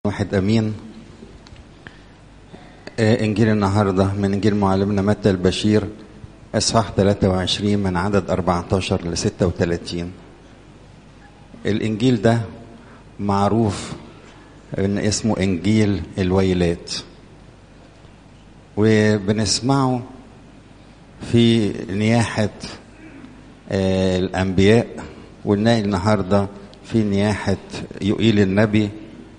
واحد امين آه، انجيل النهارده من انجيل معلمنا متى البشير اصحاح 23 من عدد 14 ل 36 الانجيل ده معروف ان اسمه انجيل الويلات وبنسمعه في نياحه آه، الانبياء ونلاقي النهارده في نياحه يقيل النبي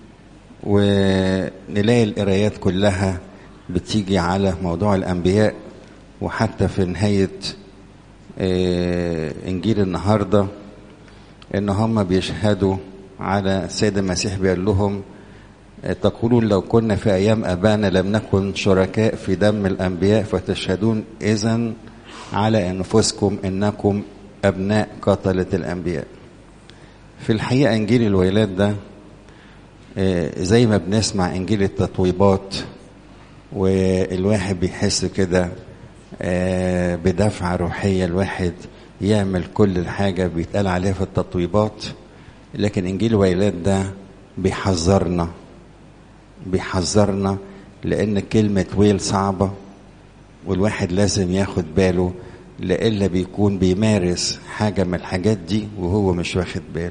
ونلاقي القرايات كلها بتيجي على موضوع الانبياء وحتى في نهايه آه، انجيل النهارده ان هم بيشهدوا على السيد المسيح بيقول لهم آه، تقولون لو كنا في ايام ابانا لم نكن شركاء في دم الانبياء فتشهدون اذا على انفسكم انكم ابناء قتله الانبياء في الحقيقه انجيل الويلات ده آه، زي ما بنسمع انجيل التطويبات والواحد بيحس كده آه، بدفعة روحية الواحد يعمل كل الحاجة بيتقال عليها في التطويبات لكن انجيل الويلات ده بيحذرنا بيحذرنا لان كلمة ويل صعبة والواحد لازم ياخد باله لإلا بيكون بيمارس حاجة من الحاجات دي وهو مش واخد باله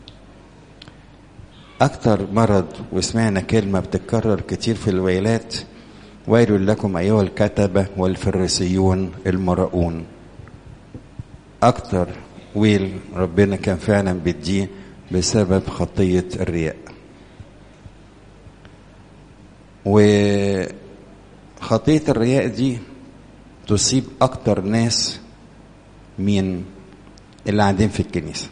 أكتر مرض وسمعنا كلمة بتتكرر كتير في الويلات ويل لكم أيها الكتبة والفريسيون المرؤون أكتر ويل ربنا كان فعلا بيديه بسبب خطية الرياء وخطية الرياء دي تصيب أكتر ناس مين اللي قاعدين في الكنيسة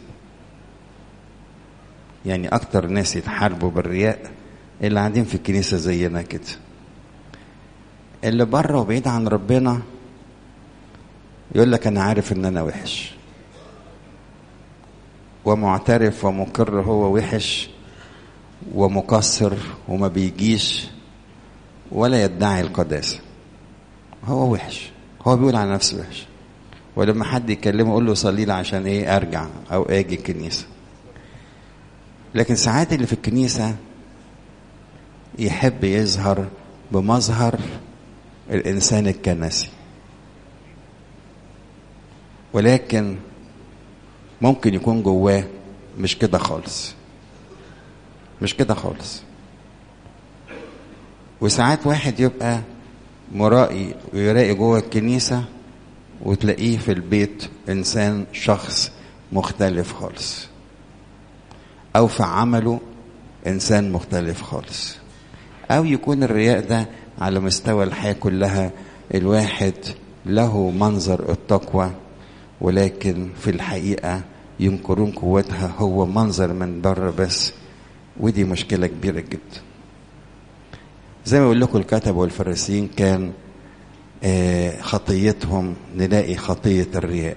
يعني أكتر ناس يتحاربوا بالرياء اللي قاعدين في الكنيسة زينا كده اللي بره وبعيد عن ربنا يقول لك أنا عارف إن أنا وحش ومعترف ومقر هو وحش ومقصر وما بيجيش ولا يدعي القداسة هو وحش هو بيقول على نفسه وحش ولما حد يكلمه يقول له صلي لي عشان ايه ارجع او اجي الكنيسه لكن ساعات اللي في الكنيسه يحب يظهر بمظهر الانسان الكنسي ولكن ممكن يكون جواه مش كده خالص مش كده خالص وساعات واحد يبقى مرائي ويراقي جوه الكنيسة وتلاقيه في البيت إنسان شخص مختلف خالص أو في عمله إنسان مختلف خالص أو يكون الرياء ده على مستوى الحياة كلها الواحد له منظر التقوى ولكن في الحقيقة ينكرون قوتها هو منظر من بره بس ودي مشكلة كبيرة جدا زي ما بقول لكم الكتب والفريسيين كان آه، خطيتهم نلاقي خطية الرياء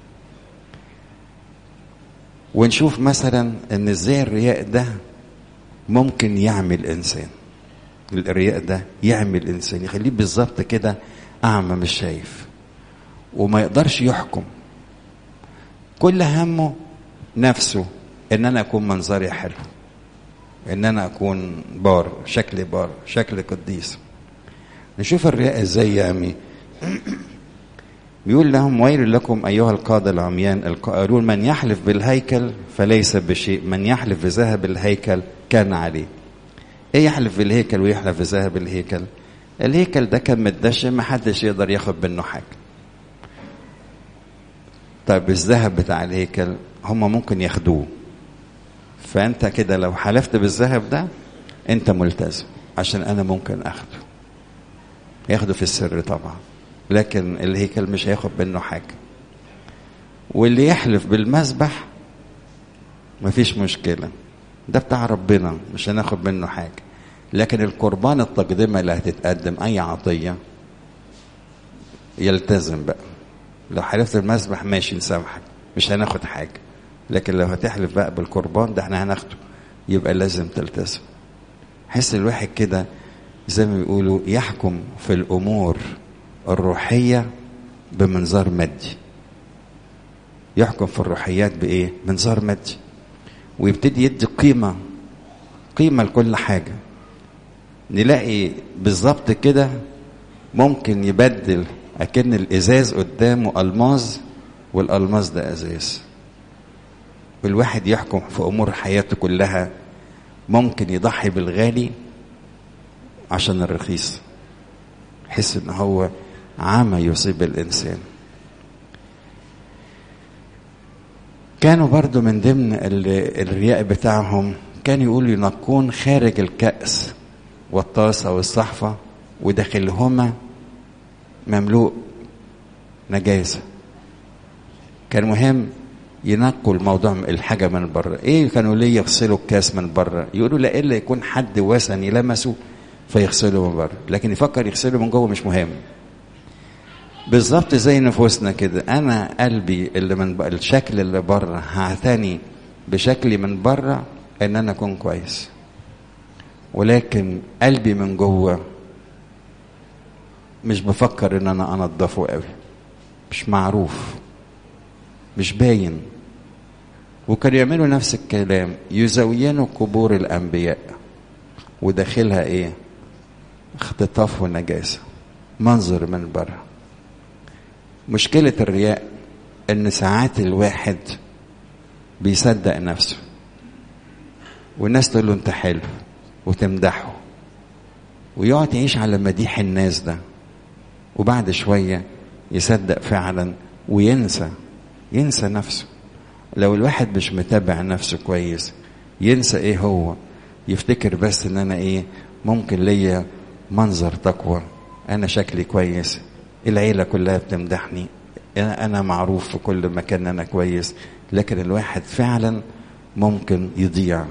ونشوف مثلا ان ازاي الرياء ده ممكن يعمل انسان الرياء ده يعمل انسان يخليه بالظبط كده اعمى مش شايف وما يقدرش يحكم كل همه نفسه ان انا اكون منظري حلو ان انا اكون بار شكلي بار شكل قديس نشوف الرياء ازاي يعمي بيقول لهم ويل لكم ايها القاده العميان القائلون من يحلف بالهيكل فليس بشيء من يحلف بذهب الهيكل كان عليه ايه يحلف بالهيكل ويحلف بذهب الهيكل الهيكل ده كان متدشن محدش يقدر ياخد منه حاجه طيب الذهب بتاع الهيكل هم ممكن ياخدوه فانت كده لو حلفت بالذهب ده انت ملتزم عشان انا ممكن اخده ياخده في السر طبعا لكن الهيكل مش هياخد منه حاجه واللي يحلف بالمذبح مفيش مشكله ده بتاع ربنا مش هناخد منه حاجه لكن القربان التقدمه اللي هتتقدم اي عطيه يلتزم بقى لو حلفت المذبح ماشي نسامحك مش هناخد حاجه لكن لو هتحلف بقى بالقربان ده احنا هناخده يبقى لازم تلتزم حس الواحد كده زي ما بيقولوا يحكم في الامور الروحيه بمنظار مادي يحكم في الروحيات بايه منظار مادي ويبتدي يدي قيمه قيمه لكل حاجه نلاقي بالظبط كده ممكن يبدل اكن الازاز قدامه الماظ والالماظ ده ازاز والواحد يحكم في امور حياته كلها ممكن يضحي بالغالي عشان الرخيص يحس ان هو عامة يصيب الانسان كانوا برضو من ضمن الرياء بتاعهم كان يقول ينقون خارج الكأس والطاسة والصحفة وداخلهما مملوء نجاسة كان مهم ينقوا الموضوع الحاجة من بره ايه كانوا ليه يغسلوا الكاس من بره يقولوا لا الا يكون حد وثني لمسه فيغسله من بره لكن يفكر يغسله من جوه مش مهم بالظبط زي نفوسنا كده انا قلبي اللي من بقى الشكل اللي بره هعتني بشكلي من بره ان انا اكون كويس ولكن قلبي من جوه مش بفكر ان انا انضفه قوي مش معروف مش باين وكانوا يعملوا نفس الكلام يزينوا قبور الانبياء وداخلها ايه اختطاف ونجاسه منظر من بره مشكله الرياء ان ساعات الواحد بيصدق نفسه والناس تقول له انت حلو وتمدحه ويقعد يعيش على مديح الناس ده وبعد شويه يصدق فعلا وينسى ينسى نفسه لو الواحد مش متابع نفسه كويس ينسى ايه هو يفتكر بس ان انا ايه ممكن ليا منظر تقوى انا شكلي كويس العيلة كلها بتمدحني انا معروف في كل مكان انا كويس لكن الواحد فعلا ممكن يضيع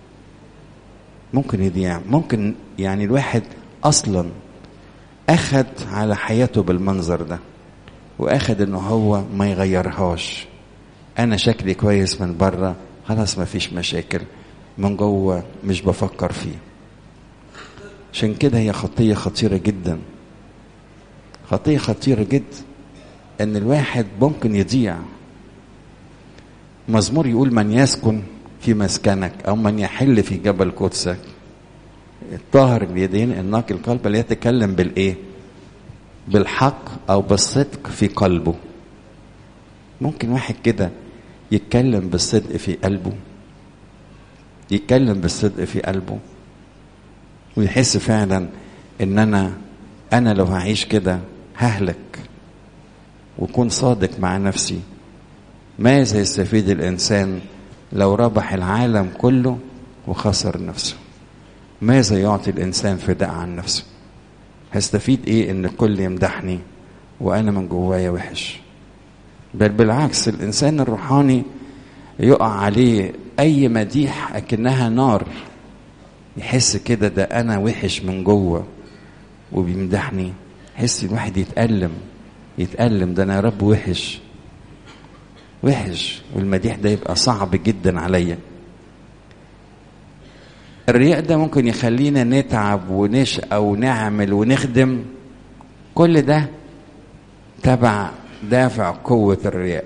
ممكن يضيع ممكن يعني الواحد اصلا اخد على حياته بالمنظر ده واخد ان هو ما يغيرهاش انا شكلي كويس من بره خلاص ما فيش مشاكل من جوه مش بفكر فيه عشان كده هي خطيه خطيره جدا خطيه خطيره جدا ان الواحد ممكن يضيع مزمور يقول من يسكن في مسكنك او من يحل في جبل قدسك الطاهر اليدين النقي القلب اللي يتكلم بالايه بالحق او بالصدق في قلبه ممكن واحد كده يتكلم بالصدق في قلبه يتكلم بالصدق في قلبه ويحس فعلا ان انا انا لو هعيش كده ههلك وكون صادق مع نفسي ماذا يستفيد الانسان لو ربح العالم كله وخسر نفسه ماذا يعطي الانسان فداء عن نفسه هستفيد ايه ان الكل يمدحني وانا من جوايا وحش بل بالعكس الانسان الروحاني يقع عليه اي مديح اكنها نار يحس كده ده انا وحش من جوه وبيمدحني يحس الواحد يتألم يتألم ده انا يا رب وحش وحش والمديح ده يبقى صعب جدا عليا الرياء ده ممكن يخلينا نتعب ونشقى ونعمل ونخدم كل ده تبع دافع قوة الرياء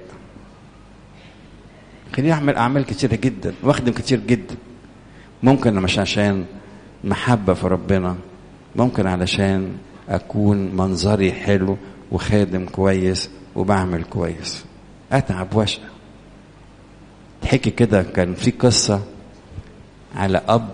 خليني أعمل أعمال كتيرة جدا وأخدم كتير جدا ممكن مش عشان محبة في ربنا ممكن علشان أكون منظري حلو وخادم كويس وبعمل كويس أتعب وأشقى تحكي كده كان في قصة على أب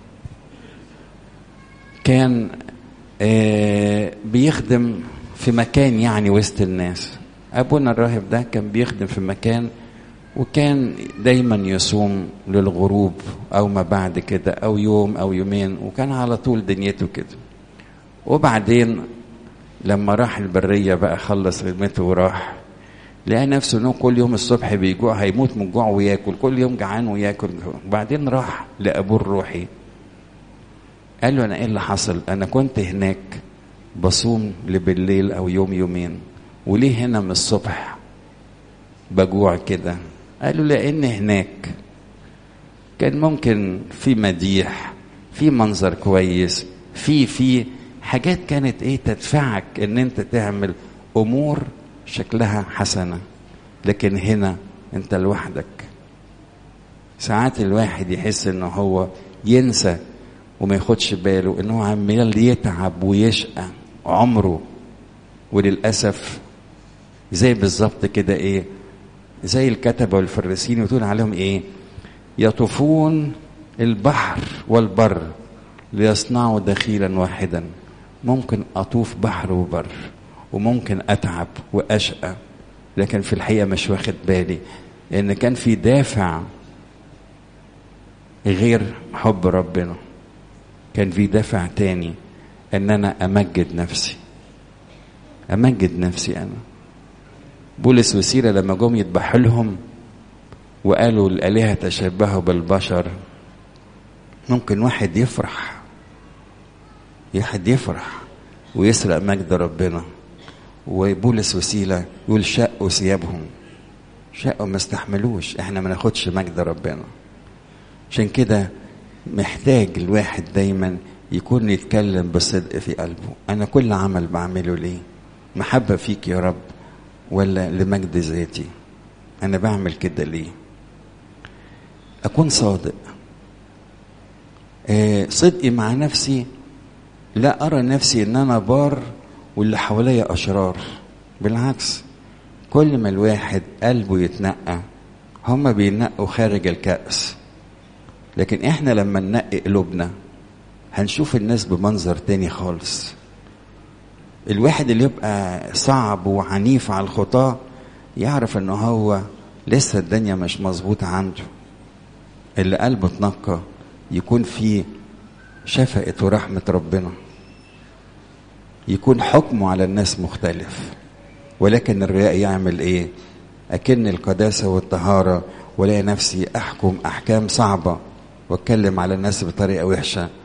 كان آه بيخدم في مكان يعني وسط الناس أبونا الراهب ده كان بيخدم في مكان وكان دايما يصوم للغروب أو ما بعد كده أو يوم أو يومين وكان على طول دنيته كده وبعدين لما راح البرية بقى خلص خدمته وراح لقى نفسه انه كل يوم الصبح بيجوع هيموت من الجوع وياكل كل يوم جعان وياكل وبعدين راح لابوه الروحي قال له انا ايه اللي حصل انا كنت هناك بصوم لبالليل او يوم يومين وليه هنا من الصبح بجوع كده قال له لان هناك كان ممكن في مديح في منظر كويس في في حاجات كانت ايه تدفعك ان انت تعمل امور شكلها حسنة لكن هنا انت لوحدك ساعات الواحد يحس انه هو ينسى وما ياخدش باله ان هو عمال يتعب ويشقى عمره وللاسف زي بالظبط كده ايه زي الكتبه والفريسين وتقول عليهم ايه يطوفون البحر والبر ليصنعوا دخيلا واحدا ممكن اطوف بحر وبر وممكن اتعب واشقى لكن في الحقيقه مش واخد بالي ان كان في دافع غير حب ربنا كان في دافع تاني ان انا امجد نفسي امجد نفسي انا بولس وسيله لما جم يذبحوا لهم وقالوا الالهه تشبهوا بالبشر ممكن واحد يفرح واحد يفرح ويسرق مجد ربنا وبولس وسيله يقول شقوا ثيابهم شقوا ما استحملوش احنا ما ناخدش مجد ربنا عشان كده محتاج الواحد دايما يكون يتكلم بصدق في قلبه انا كل عمل بعمله ليه محبة فيك يا رب ولا لمجد ذاتي انا بعمل كده ليه اكون صادق آه صدقي مع نفسي لا ارى نفسي ان انا بار واللي حواليا اشرار بالعكس كل ما الواحد قلبه يتنقى هما بينقوا خارج الكأس لكن احنا لما ننقي قلوبنا هنشوف الناس بمنظر تاني خالص الواحد اللي يبقى صعب وعنيف على الخطاة يعرف ان هو لسه الدنيا مش مظبوطة عنده اللي قلبه اتنقى يكون فيه شفقة ورحمة ربنا يكون حكمه على الناس مختلف ولكن الرياء يعمل ايه اكن القداسة والطهارة ولاقي نفسي احكم احكام صعبة واتكلم على الناس بطريقة وحشة